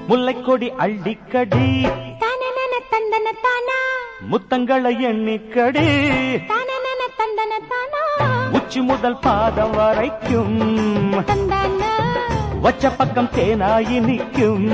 முல்லைக்கொடி அள்ளிக்கடி தானனன தந்தன தானா முத்தங்களை எண்ணிக்கடி தானனன தந்தன தானா உச்சி முதல் பாதம் வரைக்கும் தந்தானா வச்ச பக்கம் தேனாயி நிற்கும்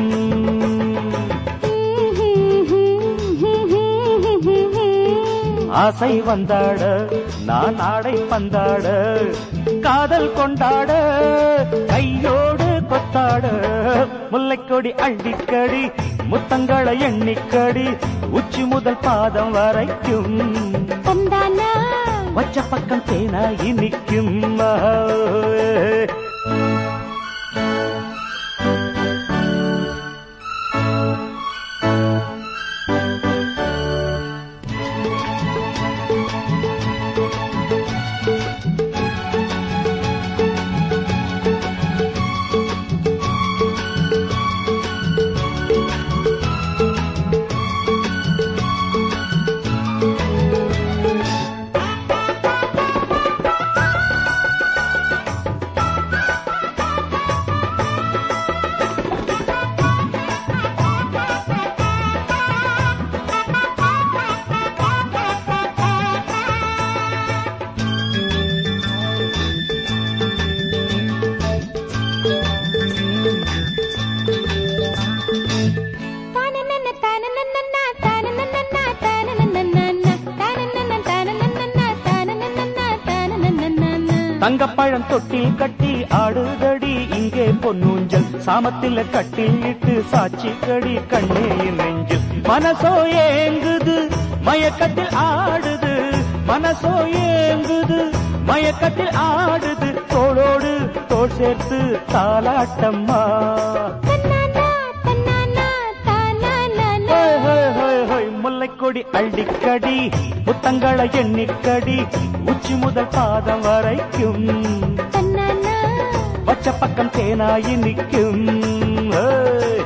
ஆசை வந்தாட நான் ஆடை பந்தாட காதல் கொண்டாட கையோடு கொத்தாட முல்லைக்கொடி அள்ளிக்கடி முத்தங்களை எண்ணிக்கடி உச்சி முதல் பாதம் வரைக்கும் தந்தானா வச்ச பக்கம் தேனாயி நிற்கும் தானனன தானனனன தானனனன தானனனன தானனன தானனனன தானனனன தானனனன தங்கப்பழம் தொட்டில் கட்டி ஆடுதடி இங்கே பொன்னூஞ்சல் சாமத்தில கட்டில் இட்டு சாட்சி கடி கண்ணே என் நெஞ்சில் மனசோ ஏங்குது மயக்கத்தில் ஆடுது மனசோ ஏங்குது மயக்கத்தில் ஆடுது தோளோடு தோள் சேர்த்து தாலாட்டம்மா தன்னானா தன்னானா தானானானா ஹோய், ஹோய், ஹோய், ஹோய், முல்லைக்கொடி அள்ளிக்கடி புத்தங்களை எண்ணிக்கடி உச்சி முதல் பாதம் வரைக்கும் தன்னானா பச்ச பக்கம் தேனாயி நிற்கும் ஹோய்.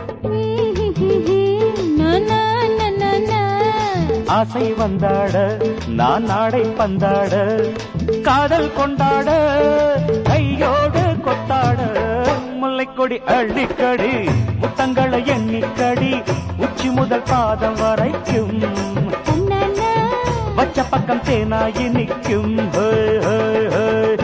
நானானானானா ஆசை வந்தாட நான் நாடை பந்தாட காதல் கொண்டாட கையோடு கொத்தாட முல்லைக்கொடி அள்ளிக்கடி முத்தங்களை எண்ணிக்கடி உச்சி முதல் பாதம் வரைக்கும் தன்னானா வச்ச பக்கம் தேனாயி நிற்கும் ஹோய், ஹோய், ஹோய்.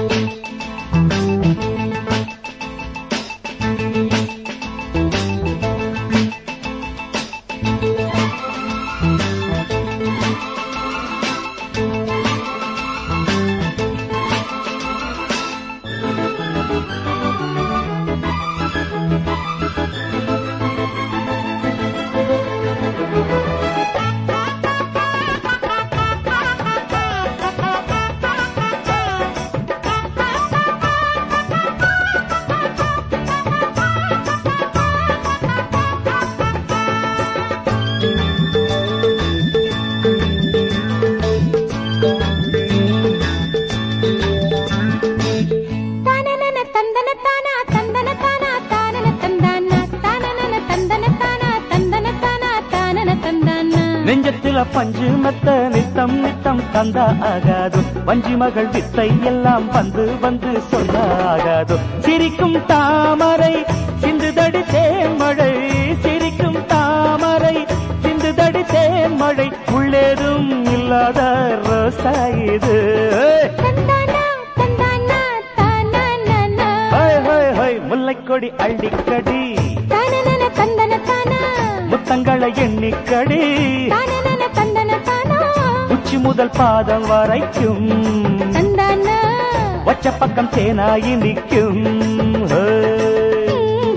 தானனன தந்தன தானா தந்தன தானா தானன தந்தானா தானனன தந்தன தானா தந்தன தானா தானன தந்தானா நெஞ்சத்தில பஞ்சு மெத்த நித்தம் நித்தம் தந்தா ஆகாது வஞ்சி மகள் வித்தை எல்லாம் வந்து வந்து சொல்ல ஆகாது சிரிக்கும் தாமரை சிந்துதடி தேன்மழை சிரிக்கும் தாமரை சிந்துதடி தேன்மழை உள்ளேதும் இல்லாத ரோசா இது தந்தானா தந்தானா தானானானா ஹோய் ஹோய் ஹோய் முல்லைக்கொடி அள்ளிக்கடி தானனன தந்தன தானா முத்தங்களை எண்ணிக்கடி தானனன தந்தன தானா உச்சி முதல் பாதம் வரைக்கும் தந்தானா வச்ச பக்கம் தேனாயி நிற்கும் ஹோய்.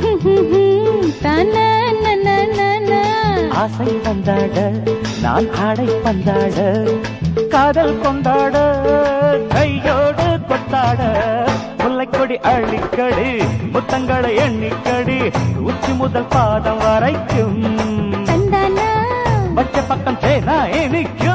தானானானானா ஆசை வந்தாட நான் ஆடை பந்தாட காதல் கொண்டாட கையோடு கொத்தாட முல்லைக்கொடி அள்ளிக்கடி முத்தங்களை எண்ணிக்கடி உச்சி முதல் பாதம் வரைக்கும் தந்தானா வச்ச பக்கம் தேனாயி நிற்கும்